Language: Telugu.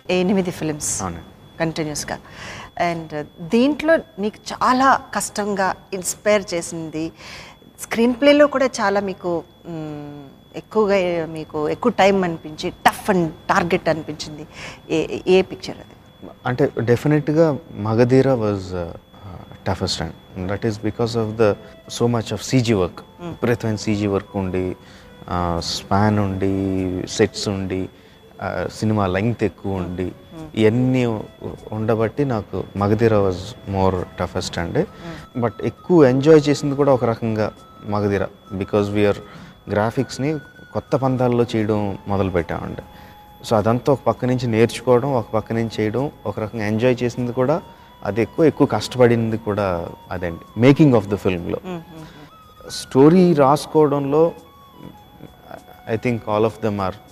ఎనిమిది ఫిలిమ్స్ అవునండి కంటిన్యూస్గా అండ్ దీంట్లో నీకు చాలా కష్టంగా ఇన్స్పైర్ చేసింది స్క్రీన్ ప్లేలో కూడా చాలా మీకు మ్, ఎక్కువగా మీకు ఎక్కువ టైం అనిపించి టఫ్ అండ్ టార్గెట్ అనిపించింది ఏ ఏ పిక్చర్ అది అంటే డెఫినెట్గా Magadheera was toughest and that is because of the so much of CG work విపరీతమైన సీజీ వర్క్ ఉండి స్పాన్ ఉండి సెట్స్ ఉండి సినిమా లెంగ్త్ ఎక్కువ ఉండి ఇవన్నీ ఉండబట్టి నాకు మగధీర వాజ్ మోర్ టఫెస్ట్ అండి బట్ ఎక్కువ ఎంజాయ్ చేసింది కూడా ఒక రకంగా మగధీర బికాజ్ వీఆర్ గ్రాఫిక్స్ని కొత్త పందాల్లో చేయడం మొదలు పెట్టామండి సో అదంతా ఒక పక్క నుంచి నేర్చుకోవడం ఒక పక్క నుంచి చేయడం ఒక రకంగా ఎంజాయ్ చేసింది కూడా అది ఎక్కువ ఎక్కువ కష్టపడింది కూడా అదండి మేకింగ్ ఆఫ్ ద ఫిల్మ్లో స్టోరీ రాసుకోవడంలో I think all of them are